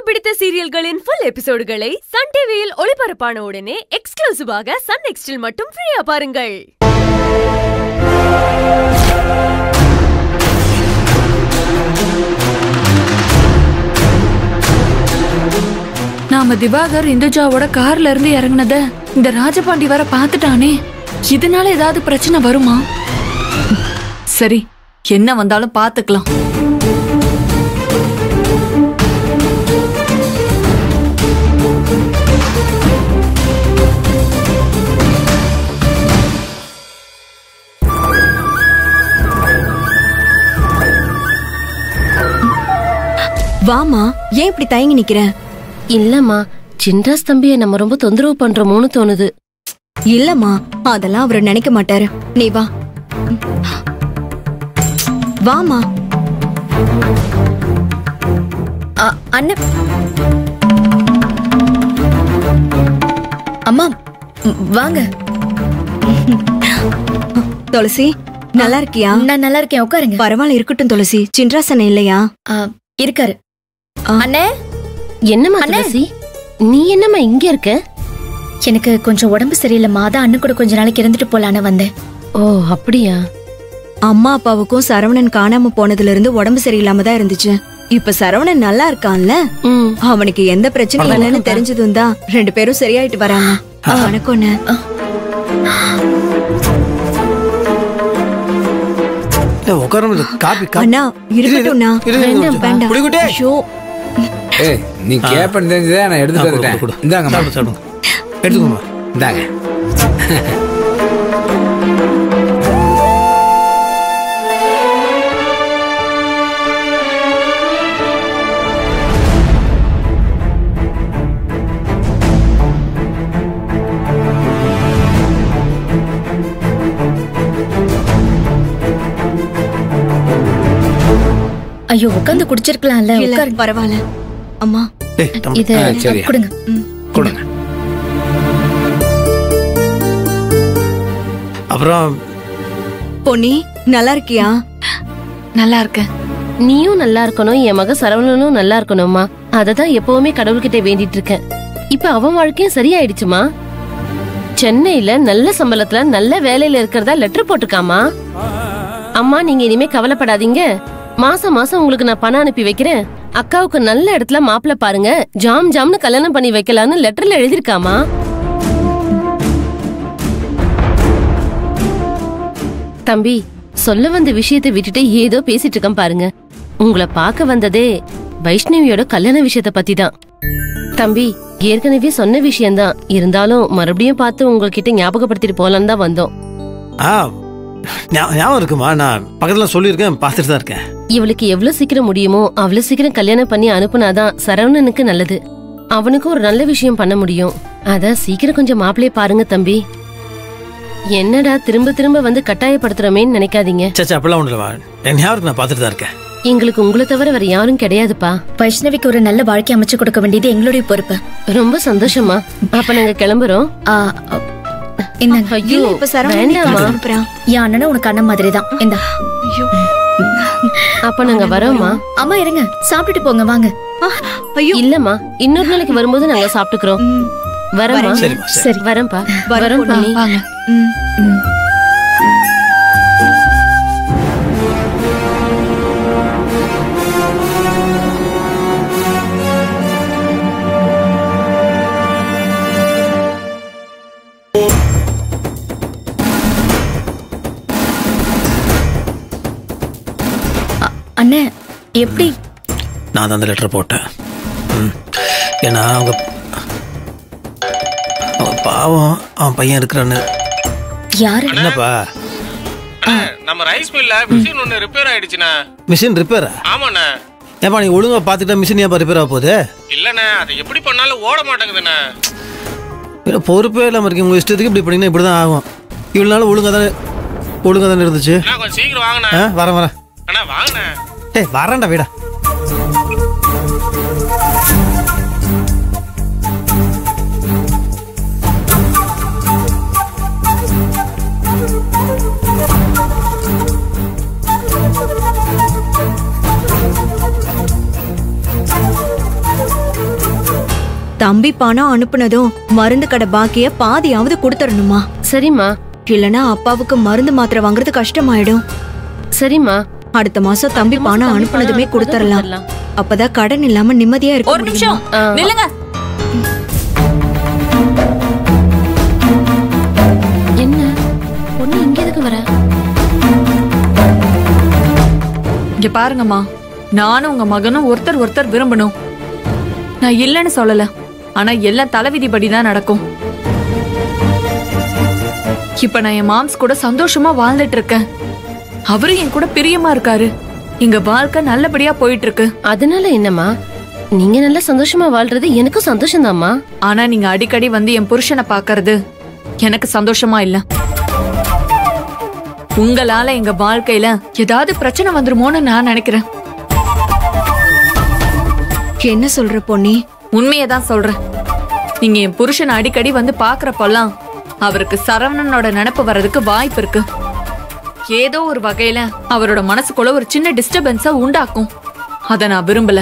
பிடித்த சீரியல்களின் full எபிசோடுகளை Sun டிவியில் ஒளிபரப்பான உடனே எக்ஸ்க்ளூசிவாக சன் நெக்ஸ்டில் மட்டும் ஃப்ரீயா பாருங்கள் நாம திவாகர் இந்துஜாவோட கார்ல இருந்து இறங்குனத இந்த ராஜபாண்டி வர பார்த்துட்டானே இதனால ஏதாவது பிரச்சனை வருமா சரி என்ன வந்தாலும் பாத்துக்கலாம் வாமா ஏன் இப்படி தயங்கி நிக்கிற இல்லம்மா சின்ராஸ் தம்பிய நம்ம ரொம்ப தொந்தரவு பண்றோமோன்னு தோணுது இல்லம்மா அதெல்லாம் அவர் நினைக்க மாட்டாரு நீ வா வாமா அண்ணன் அம்மா ம், வாங்க துளசி நல்லா இருக்கியா நான் நல்லா இருக்கேன் உட்காருங்க பரவாயில்ல இருக்கட்டும் துளசி சின்ராசன் இல்லையா ஆ, இருக்காரு ஆ. அண்ணே என்னம்மா அண்ணே. துளசி நீ என்னம்மா இங்க இருக்க எனக்கு கொஞ்சம் உடம்பு சரியில்லைம்மா அதான் அண்ணன் கூட கொஞ்ச நாளைக்கு இருந்துட்டு போலான்னு வந்தேன் ஓ அப்படியா அம்மா அப்பாவுக்கும் சரவணன் காணாம போனதுல இருந்து உடம்பு சரியில்லாம தான் இருந்துச்சு இப்ப சரவணன் நல்லா இருக்கான்ல ம் அவனுக்கு எந்த பிரச்சனையும் இல்லைன்னு தெரிஞ்சதும் தான் ரெண்டு பேரும் சரியாயிட்டு வராங்க வணக்கம்ண்ணே ஏய், உட்கார முடியல. காப்பி காப்பி அண்ணா இருக்கட்டும்ண்ணா இரு, இரு, இரு, வேண்டாம் புடிக்குட்டே. ஐயோ ஏய் நீ கேப்பன்னு தெரிஞ்சதே நான் எடுத்துட்டு கொடு, வந்துட்டேன் கொடு. இந்தாங்கம்மா சாப்பிடு, சாப்பிடுங்க. எடுத்துக்கோமா இந்தாங்க ஐயோ உட்காந்து குடிச்சிருக்கலாம்ல இல்ல உட்காருங்க பரவாயில்ல அம்மா டேய், தம்பி. இது ஆ, சரியா. கொடுங்க கொடுங்க அப்புறம் பொன்னி நல்லா இருக்கியா நல்லா இருக்கேன் நீயும் நல்லா இருக்கணும் என் மக சரவணனும் நல்லா இருக்கணும்மா அததான் எப்பவுமே கடவுள்கிட்ட வேண்டிட்டு இருக்கேன் இப்ப அவன் வாழ்க்கையும் சரியாயிடுச்சுமா சென்னையில நல்ல சம்பளத்துல நல்ல வேலையில இருக்கிறதா லெட்டர் போட்டிருக்காமா அம்மா நீங்க இனிமே கவலைப்படாதீங்க மாசம் மாசம் உங்களுக்கு நான் பணம் அனுப்பி வைக்கிறேன் அக்காவுக்கு நல்ல இடத்துல மாப்பிள்ளை பாருங்க ஜாம் ஜாம்னு கல்யாணம் பண்ணி வைக்கலாம்னு லெட்டர்ல எழுதிருக்காமா தம்பி சொல்ல வந்த விஷயத்தை விட்டுட்டு ஏதோ பேசிட்டு இருக்கேன் பாருங்க உங்களை பார்க்க வந்ததே வைஷ்ணவியோட கல்யாண விஷயத்த பத்தி தான் தம்பி ஏற்கனவே சொன்ன விஷயம்தான் இருந்தாலும் மறுபடியும் பார்த்து உங்ககிட்ட ஞாபகப்படுத்திட்டு போலான்னு தான் வந்தோம் ஆ ஞா- ஞாபகம் இருக்குமா நான் பக்கத்துல சொல்லியிருக்கேன் பார்த்துட்டு தான் இருக்கேன் இவளுக்கு எவ்வளவு சீக்கிரம் முடியுமோ அவ்வளவு சீக்கிரம் கல்யாணம் பண்ணி அனுப்புனாதான் சரவணனுக்கு நல்லது அவனுக்கு ஒரு நல்ல விஷயம் பண்ண முடியும் அதான் சீக்கிரம் கொஞ்சம் மாப்பிளைய பாருங்க தம்பி என்னடா திரும்ப திரும்ப வந்து கட்டாயப்படுத்துறோமேன்னு நினைக்காதீங்க சச்சா அப்படிலாம் ஒன்றும் இல்லைம்மா என் ஞாபகம் இருக்கு, நான் பார்த்துட்டு தான் இருக்கேன் எங்களுக்கு உங்களை தவிர வேற யாரும் கிடையாதுப்பா வைஷ்ணவிக்கு ஒரு நல்ல வாழ்க்கை அமைச்சு கொடுக்க வேண்டியது எங்களுடைய பொறுப்பு ரொம்ப சந்தோஷமா அப்ப நாங்க கிளம்புறோம் ஆ, அ, இந்தாங்க ஐயோ இல்ல இப்ப சரவணன் வேண்டாமா காசு அனுப்புறான் என் அண்ணனும் உனக்கு அண்ணன் மாதிரி தான் இந்த ஐயோ அப்ப நாங்க வரோமா அம்மா இருங்க சாப்பிட்டுட்டு போங்க வாங்க ஆ, ஐயோ இல்லம்மா இன்னொரு நாளைக்கு வரும்போது நாங்க சாப்பிட்டுக்கிறோம் வரமா சரிம்மா சரி சரி வரேன்ப்பா வரோம் வரோம் பொன்னி. பண்ணி வாங்க ம். அண்ணே எப்படி நான் தான் அந்த லெட்டர் போட்டேன் ம். ஏன்னா அவங்க அவங்க பாவம் அவன் பையன் இருக்கிறான்னு யாரு என்னப்பா நம்ம ரைஸ் மில்ல மிஷின் ஒன்று ரிப்பேர் ஆயிடுச்சுண்ணே மிஷின் ரிப்பேரா ஆமாண்ணே ஏப்பா நீ ஒழுங்கா பார்த்துக்கிட்டா மிஷின் ஏப்பா ரிப்பேர் ஆக போகுது இல்லைண்ணே அதை எப்படி பண்ணாலும் ஓட மாட்டேங்குதுண்ணே இல்லை பொறுப்பே இல்லாமல் இருக்கு உங்கள் இஷ்டத்துக்கு இப்படி பண்ணிங்கன்னா இப்படி தான் ஆகும் இவ்வளோ நாள் ஒழுங்காக தானே ஒழுங்காக தானே இருந்துச்சு அண்ணா கொஞ்சம் சீக்கிரம் வாங்கண்ணே ஆ வரேன் வரேன் அண்ணா வாங்கண்ணே ஏய் வரேன்டா வீடா தம்பி பணம் அனுப்புனதும் மருந்து கடை பாக்கிய பாதியாவது கொடுத்துடணுமா சரிம்மா இல்லனா அப்பாவுக்கு மருந்து மாத்திரை வாங்குறது கஷ்டமாயிடும் சரிம்மா அடுத்த மாசம் தம்பி பணம் அனுப்புனதுமே கொடுத்துடலாம் அப்பதான் கடன் இல்லாம நிம்மதியா இருக்க ஒரு நிமிஷம் ஆ. நில்லுங்க என்ன பொண்ணு இங்க எதுக்கு வர இங்க பாருங்கம்மா நானும் உங்க மகனும் ஒருத்தர் ஒருத்தர் விரும்பணும் நான் இல்லைன்னு சொல்லல ஆனா எல்லாம் தலைவிதிப்படி தான் நடக்கும் இப்ப நான் என் மாம்ஸ் கூட சந்தோஷமா வாழ்ந்துட்டு இருக்கேன் அவரும் என் கூட பிரியமா இருக்காரு எங்க வாழ்க்கை நல்லபடியா போயிட்டு இருக்கு அதனால என்னம்மா நீங்க நல்லா சந்தோஷமா வாழ்றது எனக்கும் சந்தோஷம்தாம்மா ஆனா நீங்க அடிக்கடி வந்து என் புருஷனை பாக்குறது எனக்கு சந்தோஷமா இல்ல உங்களால எங்க வாழ்க்கையில ஏதாவது பிரச்சனை வந்துருமோன்னு நான் நினைக்கிறேன் என்ன சொல்ற பொன்னி உண்மையை தான் சொல்றேன் நீங்க என் புருஷனை அடிக்கடி வந்து பாக்குறப்பெல்லாம் அவருக்கு சரவணனோட நினப்பு வர்றதுக்கு வாய்ப்பு இருக்கு ஏதோ ஒரு வகையில அவரோட மனசுக்குள்ள ஒரு சின்ன டிஸ்டர்பன்ஸ உண்டாக்கும் அத நான் விரும்பல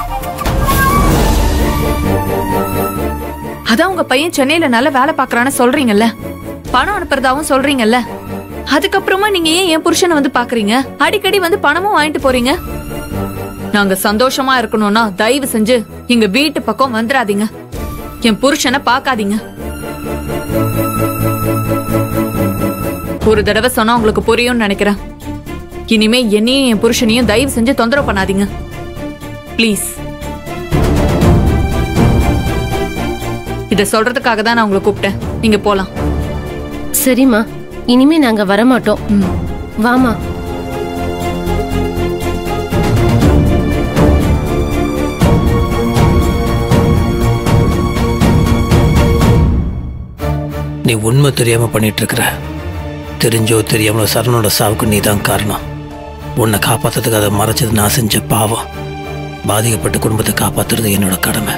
அதான் உங்க பையன் சென்னையில நல்ல வேலை பாக்குறான்னு சொல்றீங்கல்ல பணம் அனுப்புறதாவும் சொல்றீங்கல்ல அதுக்கப்புறமா நீங்க ஏன் என் புருஷனை வந்து பாக்குறீங்க அடிக்கடி வந்து பணமும் வாங்கிட்டு போறீங்க நாங்க சந்தோஷமா இருக்கணும்னா தயவு செஞ்சு எங்க வீட்டு பக்கம் வந்துடாதீங்க என் புருஷனை பார்க்காதீங்க ஒரு தடவை சொன்னா உங்களுக்கு புரியும்னு நினைக்கிறேன் இனிமே என்னையும் என் புருஷனையும் தயவு செஞ்சு தொந்தரவு பண்ணாதீங்க ப்ளீஸ் இத சொல்றதுக்காக தான் நான் உங்களை கூப்பிட்டேன் நீங்க போலாம் சரிம்மா இனிமே நாங்க வரமாட்டோம் ம். வாமா நீ உண்மை தெரியாம பண்ணிட்டு இருக்கிற தெரிஞ்சோ தெரியாமலோ சரணோட சாவுக்கு நீ தான் காரணம் உன்னை காப்பாத்துறதுக்கு அதை மறைச்சது நான் செஞ்ச பாவம் பாதிக்கப்பட்ட குடும்பத்தை காப்பாத்துறது என்னோட கடமை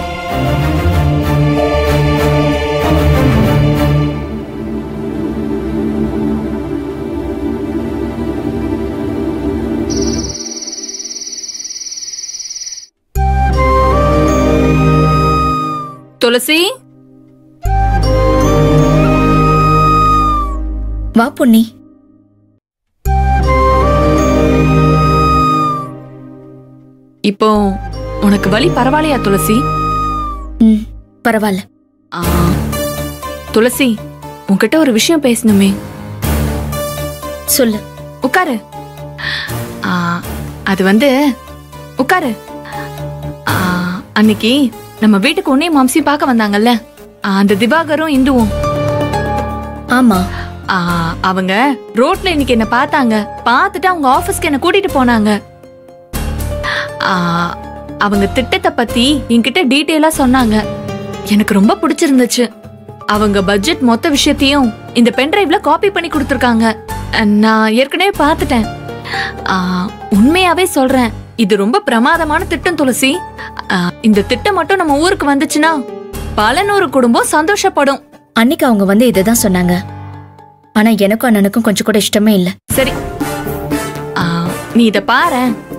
துளசி வா பொன்னி இப்போ உனக்கு வலி பரவாயில்லையா துளசி ம் பரவாயில்ல ஆ, துளசி உன்கிட்ட ஒரு விஷயம் பேசணுமே சொல்லு உட்காரு ஆ, அது வந்து உட்காரு ஆ, அன்னைக்கு நம்ம வீட்டுக்கு உன்னே மாம்சி பார்க்க வந்தாங்கல்ல ஆ, அந்த திவாகரும் இந்துவும் ஆமா ஆ, அவங்க ரோட்ல இன்னைக்கு என்ன பார்த்தாங்க பார்த்துட்டு அவங்க ஆபீஸ்க்கு என்ன கூட்டிட்டு போனாங்க ஆ, அவங்க திட்டத்தை பத்தி என்கிட்ட டீட்டெயிலா சொன்னாங்க எனக்கு ரொம்ப பிடிச்சிருந்துச்சு அவங்க பட்ஜெட் மொத்த விஷயத்தையும் இந்த பென்டிரைவ்ல காப்பி பண்ணி கொடுத்துருக்காங்க நான் ஏற்கனவே பார்த்துட்டேன் ஆ, உண்மையாவே சொல்றேன் இது ரொம்ப பிரமாதமான திட்டம் துளசி ஆ, இந்த திட்டம் மட்டும் நம்ம ஊருக்கு வந்துச்சுன்னா பல நூறு குடும்பம் சந்தோஷப்படும் அன்னைக்கு அவங்க வந்து இதை தான் சொன்னாங்க ஆனா எனக்கும் அண்ணனுக்கும் கொஞ்சம் கூட இஷ்டமே இல்ல சரி ஆ, நீ இத பாரேன்